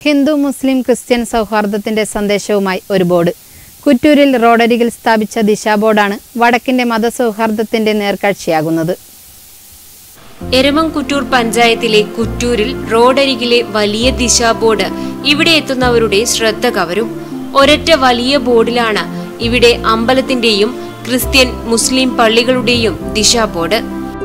Hindu Muslim Christian സൗഹാർദ്ദത്തിന്റെ സന്ദേശവുമായി ഒരു board കുറ്റൂരിൽ റോഡരികിൽ സ്ഥാപിച്ച ദിശാ ബോർഡാണ് വടക്കിന്റെ മതസൗഹാർദ്ദത്തിന്റെ നേർക്കാഴ്ചയാകുന്നത് എരമംകുറ്റൂർ പഞ്ചായത്തിലെ കുറ്റൂരിൽ റോഡരികിലെ വലിയ ദിശാ ബോർഡ് ഇവിടെ എത്തുന്നവരുടെ ശ്രദ്ധ കവരും ഒരൊറ്റ വലിയ ബോർഡിലാണ് ഇവിടെ അമ്പലത്തിന്റെയും ക്രിസ്ത്യൻ മുസ്ലിം പള്ളികളുടെയും ദിശാ ബോർഡ്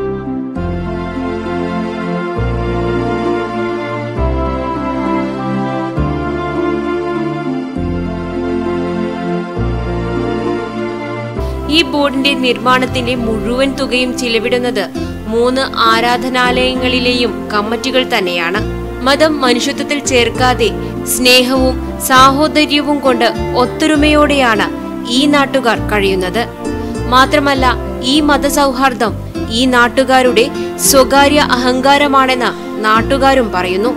ഈ ബോർഡിന്റെ നിർമ്മാണത്തിന്റെ മുഴുവൻ തുകയും ചിലവിടുന്നത് മൂന്ന് ആരാധനാലയങ്ങളിലെയും കമ്മിറ്റികൾ തന്നെയാണ് മതം മനുഷ്യത്വത്തിൽ ചേർക്കാതെ സ്നേഹവും സാഹോദര്യവും കൊണ്ട് ഒത്തൊരുമയോടെയാണ് ഈ നാട്ടുകാർ കഴിയുന്നത് മാത്രമല്ല ഈ മതസൗഹാർദ്ദം ഈ നാട്ടുകാരുടെ സ്വകാര്യ അഹങ്കാരമാണെന്ന് നാട്ടുകാരും പറയുന്നു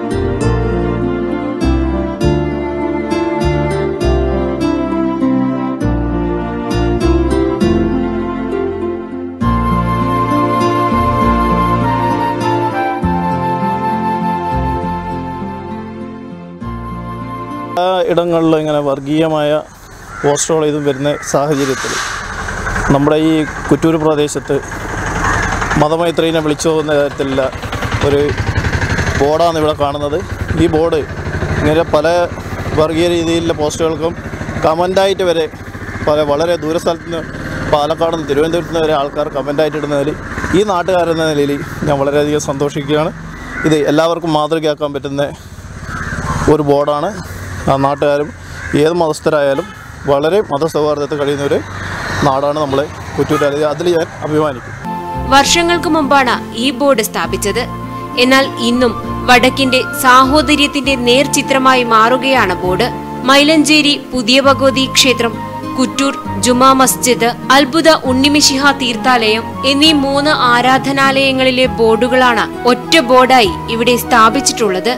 എല്ലാ ഇടങ്ങളിലും ഇങ്ങനെ വർഗീയമായ പോസ്റ്ററുകൾ ഇതും വരുന്ന സാഹചര്യത്തിൽ നമ്മുടെ ഈ കുറ്റൂർ പ്രദേശത്ത് മതമൈത്രീനെ വിളിച്ചു പോകുന്ന തരത്തിലുള്ള ഒരു ബോർഡാണ് ഇവിടെ കാണുന്നത് ഈ ബോർഡ് ഇങ്ങനെ പല വർഗീയ രീതിയിലുള്ള പോസ്റ്റുകൾക്കും കമൻ്റായിട്ട് വരെ പല വളരെ ദൂരസ്ഥലത്ത് നിന്ന് പാലക്കാട് നിന്ന് തിരുവനന്തപുരത്ത് നിന്ന് വരെ ആൾക്കാർ കമൻ്റായിട്ട് ഇടുന്നതിൽ ഈ നാട്ടുകാരെന്ന നിലയിൽ ഞാൻ വളരെയധികം സന്തോഷിക്കുകയാണ് ഇത് എല്ലാവർക്കും മാതൃകയാക്കാൻ പറ്റുന്ന ഒരു ബോർഡാണ് ആ നാട്ടുകാരും ഏത് മതസ്ഥരായാലും വളരെ മതസൗഹാർദ്ദത്തിൽ കഴിയുന്ന ഒരു നാടാണ് നമ്മളെ കുറ്റൂർ അതിൽ ഞാൻ അഭിമാനിക്കും വർഷങ്ങൾക്ക് മുമ്പാണ് ഈ ബോർഡ് സ്ഥാപിച്ചത് എന്നാൽ ഇന്നും വടക്കിന്റെ സാഹോദര്യത്തിന്റെ നേർചിത്രമായി മാറുകയാണ് ബോർഡ് മൈലഞ്ചേരി പുതിയ ഭഗവതി ക്ഷേത്രം കുറ്റൂർ ജുമാ മസ്ജിദ് അത്ഭുത ഉണ്ണിമിഷിഹ തീർത്ഥാലയം എന്നീ മൂന്ന് ആരാധനാലയങ്ങളിലെ ബോർഡുകളാണ് ഒറ്റ ബോർഡായി ഇവിടെ സ്ഥാപിച്ചിട്ടുള്ളത്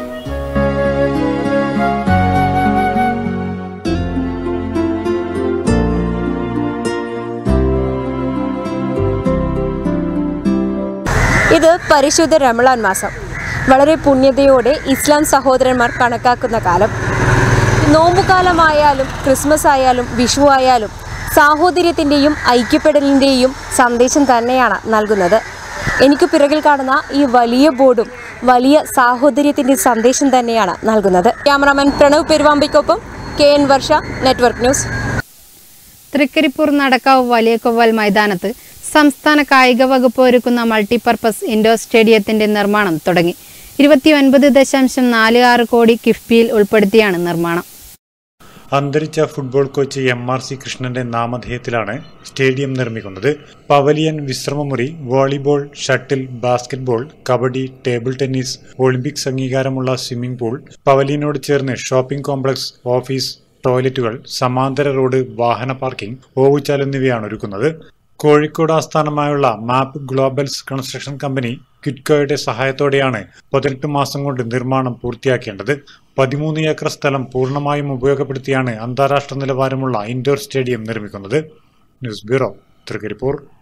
ഇത് പരിശുദ്ധ റമളാൻ മാസം വളരെ പുണ്യതയോടെ ഇസ്ലാം സഹോദരന്മാർ കണക്കാക്കുന്ന കാലം നോമ്പുകാലമായാലും ക്രിസ്മസ് ആയാലും വിഷു ആയാലും സാഹോദര്യത്തിൻ്റെയും ഐക്യപ്പെടലിൻ്റെയും സന്ദേശം തന്നെയാണ് നൽകുന്നത് എനിക്ക് പിറകിൽ കാണുന്ന ഈ വലിയ ബോർഡും വലിയ സാഹോദര്യത്തിൻ്റെ സന്ദേശം തന്നെയാണ് നൽകുന്നത് ക്യാമറാമാൻ പ്രണവ് പെരുവാമ്പിക്കൊപ്പം K N Varsha network news Trikaripur Nadakkavu Valiyakovval മൈതാനത്ത് സംസ്ഥാന കായിക വകുപ്പ് ഒരുക്കുന്ന മൾട്ടിപർപ്പസ് ഇൻഡോർ സ്റ്റേഡിയത്തിന്റെ നിർമ്മാണം തുടങ്ങി ഇരുപത്തിയൊൻപത് ദശാംശം നാല് ആറ് കോടി കിഫ്ബിയിൽ ഉൾപ്പെടുത്തിയാണ് നിർമ്മാണം അന്തരിച്ച football coach M R C കൃഷ്ണന്റെ നാമധേയത്തിലാണ് സ്റ്റേഡിയം നിർമ്മിക്കുന്നത് പവലിയൻ വിശ്രമമുറി volleyball shuttle basketball kabaddi table tennis Olympics അംഗീകാരമുള്ള സ്വിമ്മിംഗ് പൂൾ പവലിയനോട് ചേർന്ന് ഷോപ്പിംഗ് കോംപ്ലക്സ് ഓഫീസ് ടോയ്ലറ്റുകൾ സമാന്തര റോഡ് വാഹന പാർക്കിംഗ് ഓവുചാൽ എന്നിവയാണ് ഒരുക്കുന്നത് കോഴിക്കോട് ആസ്ഥാനമായുള്ള മാപ്പ് ഗ്ലോബൽസ് കൺസ്ട്രക്ഷൻ കമ്പനി ക്വിറ്റ്കോയുടെ സഹായത്തോടെയാണ് പതിനെട്ട് മാസം കൊണ്ട് നിർമ്മാണം പൂർത്തിയാക്കേണ്ടത് പതിമൂന്ന് ഏക്കർ സ്ഥലം പൂർണ്ണമായും ഉപയോഗപ്പെടുത്തിയാണ് അന്താരാഷ്ട്ര നിലവാരമുള്ള ഇൻഡോർ സ്റ്റേഡിയം നിർമ്മിക്കുന്നത് ന്യൂസ് ബ്യൂറോ തൃക്കരിപ്പൂർ